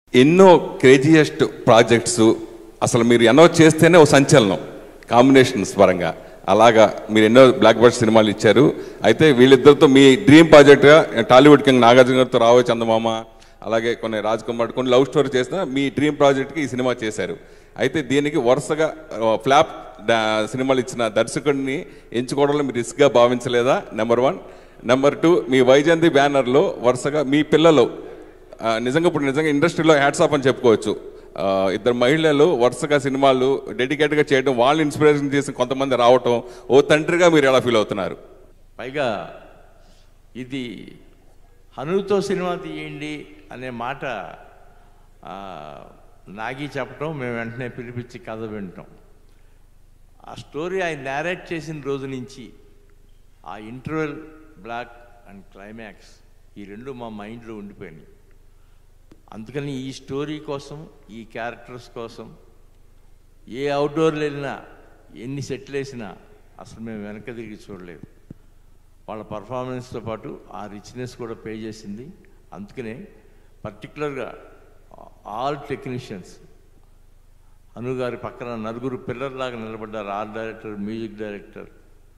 ఎన్నో craziest projects అసలు మీరు ఎన్నో చేస్తేనే ఒక సంచలనం కాంబినేషన్స్ పరంగా అలాగా మీరు ఎన్నో బ్లాక్ బర్డ్ సినిమాలు ఇచ్చారు అయితే వీళ్ళిద్దరితో మీ డ్రీమ్ ప్రాజెక్ట్గా టాలీవుడ్ కింగ్ నాగార్జున గారితో రావు చందమామ అలాగే కొన్ని రాజ్ కుమార్ కొన్ని లవ్ స్టోరీ చేసిన మీ డ్రీమ్ ప్రాజెక్ట్కి ఈ సినిమా చేశారు అయితే దీనికి వరుసగా ఫ్లాప్ సినిమాలు ఇచ్చిన దర్శకుడిని ఎంచుకోవడంలో మీరు రిస్క్గా భావించలేదా నెంబర్ వన్ నెంబర్ టూ మీ వైజయంతి బ్యానర్లో వరుసగా మీ పిల్లలు ఆ, నిజంగా ఇప్పుడు నిజంగా ఇండస్ట్రీలో హ్యాట్స్ ఆఫ్ అని చెప్పుకోవచ్చు ఆ, ఇద్దరు మహిళలు వరుసగా సినిమాలు డెడికేట్గా చేయడం వాళ్ళు ఇన్స్పిరేషన్ చేసి కొంతమంది రావటం ఓ తండ్రిగా మీరు ఎలా ఫీల్ అవుతున్నారు పైగా ఇది హనుతో సినిమా తీయండి అనే మాట ఆ, నాగి చెప్పడం మేము వెంటనే పిలిపించి కథ వింటాం ఆ స్టోరీ ఆయన నేరేట్ చేసిన రోజు నుంచి ఆ ఇంటర్వెల్ బ్లాక్ అండ్ క్లైమాక్స్ ఈ రెండు మా మైండ్లో ఉండిపోయినాయి అందుకని ఈ స్టోరీ కోసం ఈ క్యారెక్టర్స్ కోసం ఏ అవుట్డోర్లు వెళ్ళినా ఎన్ని సెట్లు వేసినా అసలు మేము వెనక తిరిగి చూడలేదు వాళ్ళ పర్ఫార్మెన్స్తో పాటు ఆ రిచ్నెస్ కూడా పే చేసింది అందుకనే పర్టికులర్గా ఆల్ టెక్నీషియన్స్ అను గారి పక్కన నలుగురు పిల్లర్లాగా నిలబడ్డారు art director music director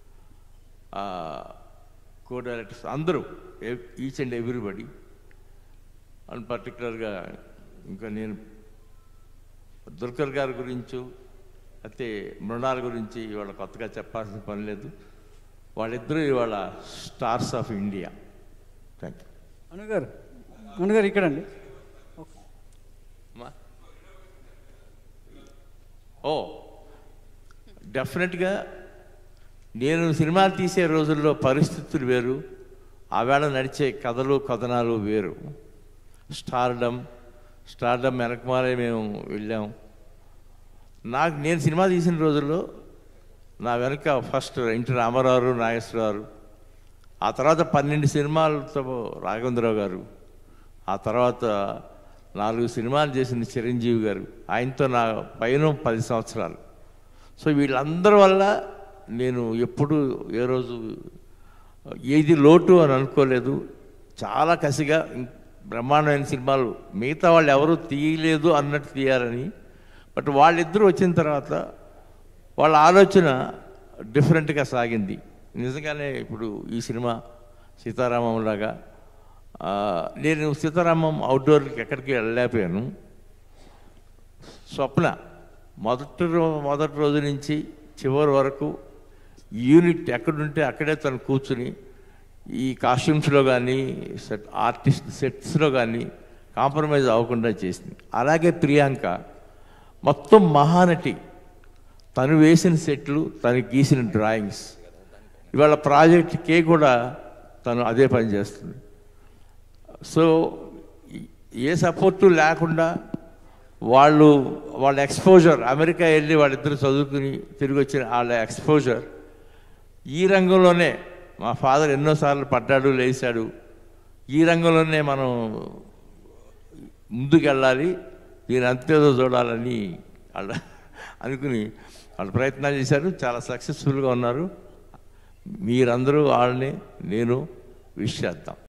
co directors అందరూ ఈచ్ అండ్ ఎవ్రీబడి అండ్ పర్టికులర్గా ఇంకా నేను దుర్గర్ గారి గురించి అయితే మృణాల గురించి ఇవాళ కొత్తగా చెప్పాల్సిన పని లేదు వాళ్ళిద్దరూ ఇవాళ stars of India thank you అనుగారు అనుగారు ఇక్కడండి అమ్మా. ఓ డెఫినెట్గా నేను సినిమాలు తీసే రోజుల్లో పరిస్థితులు వేరు ఆవేళ నడిచే కథలు కథనాలు వేరు స్టార్డమ్ స్టార్డమ్ వెనకమాలే మేము వెళ్ళాం నాకు నేను సినిమా తీసిన రోజుల్లో నా వెనక ఫస్ట్ ఎన్టీ రామారావు నాగేశ్వరరావు ఆ తర్వాత పన్నెండు సినిమాలతో రాఘవేంద్రరావు గారు ఆ తర్వాత నాలుగు సినిమాలు చేసిన చిరంజీవి గారు ఆయనతో నా పైన పది సంవత్సరాలు సో వీళ్ళందరి వల్ల నేను ఎప్పుడు ఏ రోజు ఏది లోటు అని అనుకోలేదు చాలా కసిగా ఇం- బ్రహ్మాండమైన సినిమాలు మిగతా వాళ్ళు ఎవరు తీయలేదు అన్నట్టు తీయాలని బట్ వాళ్ళిద్దరూ వచ్చిన తర్వాత వాళ్ళ ఆలోచన డిఫరెంట్గా సాగింది నిజంగానే ఇప్పుడు ఈ సినిమా సీతారామం లాగా ఆ, నేను సీతారామం అవుట్డోర్కి ఎక్కడికి వెళ్ళలేకపోయాను స్వప్న మొదటి రో మొదటి రోజు నుంచి చివరి వరకు యూనిట్ ఎక్కడుంటే అక్కడే తను కూర్చుని ఈ కాస్ట్యూమ్స్లో కానీ సెట్ ఆర్టిస్ట్ సెట్స్లో కానీ కాంప్రమైజ్ అవ్వకుండా చేసింది అలాగే ప్రియాంక మొత్తం మహానటి తను వేసిన సెట్లు తను గీసిన డ్రాయింగ్స్ ఇవాళ ప్రాజెక్ట్ కే కూడా తను అదే పని చేస్తుంది సో ఏ సపోర్టు లేకుండా వాళ్ళు వాళ్ళ ఎక్స్పోజర్ అమెరికా వెళ్ళి వాళ్ళిద్దరు చదువుకుని తిరిగి వచ్చిన వాళ్ళ ఎక్స్పోజర్ ఈ రంగంలోనే మా ఫాదర్ ఎన్నోసార్లు పడ్డాడు లేచాడు ఈ రంగంలోనే మనం ముందుకు వెళ్ళాలి దీని అంతేదో చూడాలని వాళ్ళ అనుకుని వాళ్ళు ప్రయత్నాలు చేశారు చాలా సక్సెస్ఫుల్గా ఉన్నారు మీరందరూ వాళ్ళని నేను విష్ చేద్దాం